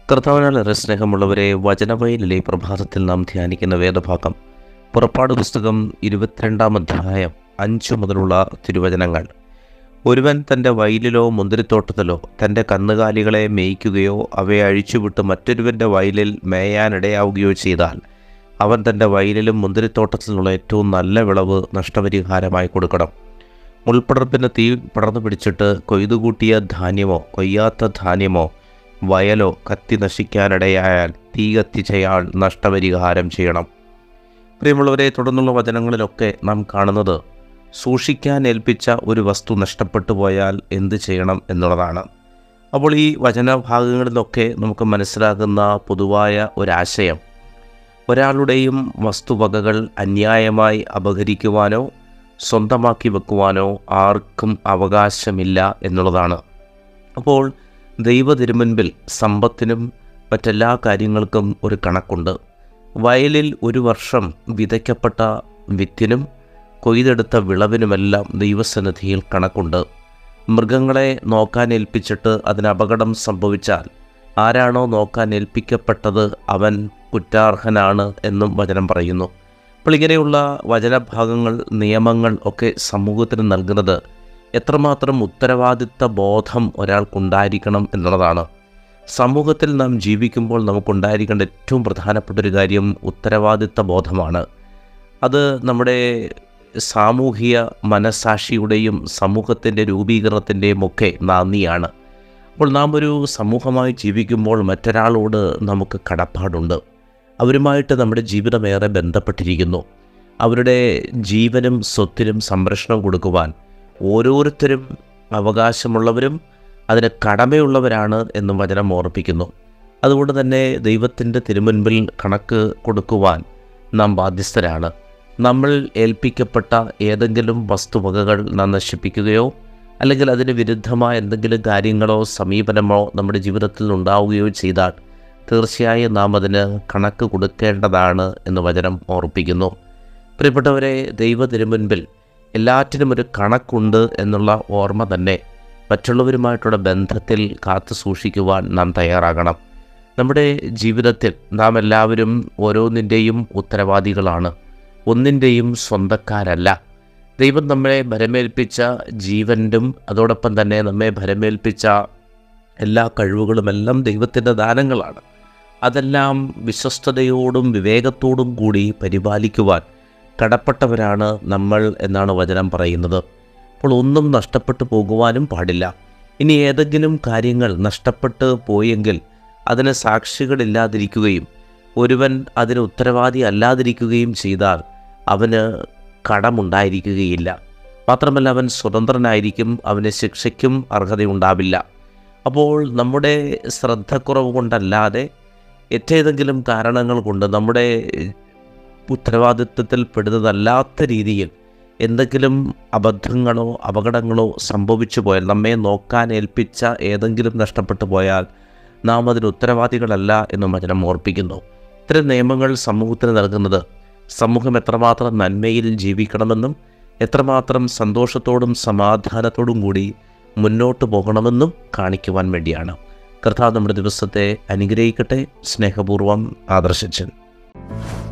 കർത്താവിനാലേറെ സ്നേഹമുള്ളവരെ വചനവയലിലെ പ്രഭാതത്തിൽ നാം ധ്യാനിക്കുന്ന വേദഭാഗം പുറപ്പാട് പുസ്തകം ഇരുപത്തിരണ്ടാം അധ്യായം അഞ്ചു മുതലുള്ള തിരുവചനങ്ങൾ ഒരുവൻ തൻ്റെ വയലിലോ മുന്തിരിത്തോട്ടത്തിലോ തൻ്റെ കന്നുകാലികളെ മേയ്ക്കുകയോ അവയെ അഴിച്ചുവിട്ട് മറ്റൊരുവൻ്റെ വയലിൽ മേയാനിടയാവുകയോ ചെയ്താൽ അവൻ തൻ്റെ വയലിലും മുന്തിരിത്തോട്ടത്തിലുള്ള ഏറ്റവും നല്ല വിളവ് നഷ്ടപരിഹാരമായി കൊടുക്കണം മുൾപ്പടർപ്പിന് തീ പടർന്നു പിടിച്ചിട്ട് കൊയ്തുകൂട്ടിയ ധാന്യമോ കൊയ്യാത്ത ധാന്യമോ വയലോ കത്തി നശിക്കാനിടയായാൽ തീ കത്തിച്ചയാൾ നഷ്ടപരിഹാരം ചെയ്യണം പ്രിയമുള്ളവരെ തുടർന്നുള്ള വചനങ്ങളിലൊക്കെ നാം കാണുന്നത് സൂക്ഷിക്കാൻ ഏൽപ്പിച്ച ഒരു വസ്തു നഷ്ടപ്പെട്ടു പോയാൽ എന്ത് ചെയ്യണം എന്നുള്ളതാണ് അപ്പോൾ ഈ വചനഭാഗങ്ങളിലൊക്കെ നമുക്ക് മനസ്സിലാകുന്ന പൊതുവായ ഒരാശയം ഒരാളുടെയും വസ്തുവകകൾ അന്യായമായി അപഹരിക്കുവാനോ സ്വന്തമാക്കി വെക്കുവാനോ ആർക്കും അവകാശമില്ല എന്നുള്ളതാണ് അപ്പോൾ ദൈവ തിരുമുൻപിൽ സമ്പത്തിനും മറ്റെല്ലാ കാര്യങ്ങൾക്കും ഒരു കണക്കുണ്ട് വയലിൽ ഒരു വർഷം വിതയ്ക്കപ്പെട്ട വിത്തിനും കൊയ്തെടുത്ത വിളവിനുമെല്ലാം ദൈവസന്നിധിയിൽ കണക്കുണ്ട് മൃഗങ്ങളെ നോക്കാൻ ഏൽപ്പിച്ചിട്ട് അതിന് അപകടം സംഭവിച്ചാൽ ആരാണോ നോക്കാൻ ഏൽപ്പിക്കപ്പെട്ടത് അവൻ കുറ്റാർഹനാണ് എന്നും വചനം പറയുന്നു അപ്പോൾ ഇങ്ങനെയുള്ള വചനഭാഗങ്ങൾ നിയമങ്ങൾ ഒക്കെ സമൂഹത്തിന് നൽകുന്നത് എത്രമാത്രം ഉത്തരവാദിത്ത ബോധം ഒരാൾക്കുണ്ടായിരിക്കണം എന്നുള്ളതാണ് സമൂഹത്തിൽ നാം ജീവിക്കുമ്പോൾ നമുക്കുണ്ടായിരിക്കേണ്ട ഏറ്റവും പ്രധാനപ്പെട്ട ഒരു കാര്യം ഉത്തരവാദിത്ത ബോധമാണ് അത് നമ്മുടെ സാമൂഹിക മനസാക്ഷിയുടെയും സമൂഹത്തിൻ്റെ രൂപീകരണത്തിൻ്റെയും ഒക്കെ നാന്ദിയാണ് അപ്പോൾ നാം ഒരു സമൂഹമായി ജീവിക്കുമ്പോൾ മറ്റൊരാളോട് നമുക്ക് കടപ്പാടുണ്ട് അവരുമായിട്ട് നമ്മുടെ ജീവിതം ഏറെ ബന്ധപ്പെട്ടിരിക്കുന്നു അവരുടെ ജീവനും സ്വത്തിനും സംരക്ഷണം കൊടുക്കുവാൻ ഓരോരുത്തരും അവകാശമുള്ളവരും അതിന് കടമയുള്ളവരാണ് എന്നും വചനം ഓർപ്പിക്കുന്നു അതുകൊണ്ട് തന്നെ ദൈവത്തിൻ്റെ തിരുമുൻപിൽ കണക്ക് കൊടുക്കുവാൻ നാം ബാധ്യസ്ഥരാണ് നമ്മൾ ഏൽപ്പിക്കപ്പെട്ട ഏതെങ്കിലും വസ്തുവകകൾ നാം നശിപ്പിക്കുകയോ അല്ലെങ്കിൽ അതിന് വിരുദ്ധമായ എന്തെങ്കിലും കാര്യങ്ങളോ സമീപനമോ നമ്മുടെ ജീവിതത്തിൽ ഉണ്ടാവുകയോ ചെയ്താൽ തീർച്ചയായും നാം അതിന് കണക്ക് കൊടുക്കേണ്ടതാണ് എന്ന് വചനം ഓർപ്പിക്കുന്നു പ്രിയപ്പെട്ടവരെ ദൈവ തിരുമുൻപിൽ എല്ലാറ്റിനും ഒരു കണക്കുണ്ട് എന്നുള്ള ഓർമ്മ തന്നെ മറ്റുള്ളവരുമായിട്ടുള്ള ബന്ധത്തിൽ കാത്തു സൂക്ഷിക്കുവാൻ നാം തയ്യാറാകണം നമ്മുടെ ജീവിതത്തിൽ നാം എല്ലാവരും ഓരോന്നിൻ്റെയും ഉത്തരവാദികളാണ് ഒന്നിൻ്റെയും സ്വന്തക്കാരല്ല ദൈവം നമ്മളെ ഭരമേൽപ്പിച്ച ജീവനും അതോടൊപ്പം തന്നെ നമ്മെ ഭരമേൽപ്പിച്ച എല്ലാ കഴിവുകളുമെല്ലാം ദൈവത്തിൻ്റെ ദാനങ്ങളാണ് അതെല്ലാം വിശ്വസ്തയോടും വിവേകത്തോടും കൂടി പരിപാലിക്കുവാൻ കടപ്പെട്ടവരാണ് നമ്മൾ എന്നാണ് വചനം പറയുന്നത് അപ്പോൾ ഒന്നും നഷ്ടപ്പെട്ടു പോകുവാനും പാടില്ല ഇനി ഏതെങ്കിലും കാര്യങ്ങൾ നഷ്ടപ്പെട്ട് പോയെങ്കിൽ അതിന് സാക്ഷികളില്ലാതിരിക്കുകയും ഒരുവൻ അതിന് ഉത്തരവാദി അല്ലാതിരിക്കുകയും ചെയ്താൽ അവന് കടമുണ്ടായിരിക്കുകയില്ല മാത്രമല്ല അവൻ സ്വതന്ത്രനായിരിക്കും അവന് ശിക്ഷയ്ക്കും അർഹതയുണ്ടാവില്ല അപ്പോൾ നമ്മുടെ ശ്രദ്ധക്കുറവ് കൊണ്ടല്ലാതെ ഏറ്റേതെങ്കിലും കാരണങ്ങൾ കൊണ്ട് നമ്മുടെ ഉത്തരവാദിത്വത്തിൽ പെടുന്നതല്ലാത്ത രീതിയിൽ എന്തെങ്കിലും അബദ്ധങ്ങളോ അപകടങ്ങളോ സംഭവിച്ചു പോയാൽ നമ്മെ നോക്കാൻ ഏൽപ്പിച്ച ഏതെങ്കിലും നഷ്ടപ്പെട്ടു പോയാൽ നാം അതിന് ഉത്തരവാദികളല്ല എന്ന് വചനം ഓർപ്പിക്കുന്നു ഇത്തരം നിയമങ്ങൾ സമൂഹത്തിന് നൽകുന്നത് സമൂഹം എത്രമാത്രം നന്മയിൽ ജീവിക്കണമെന്നും എത്രമാത്രം സന്തോഷത്തോടും സമാധാനത്തോടും കൂടി മുന്നോട്ട് പോകണമെന്നും കാണിക്കുവാൻ വേണ്ടിയാണ് കർത്താവ് നമ്മുടെ ദിവസത്തെ അനുഗ്രഹിക്കട്ടെ സ്നേഹപൂർവ്വം ആദർശിച്ചൻ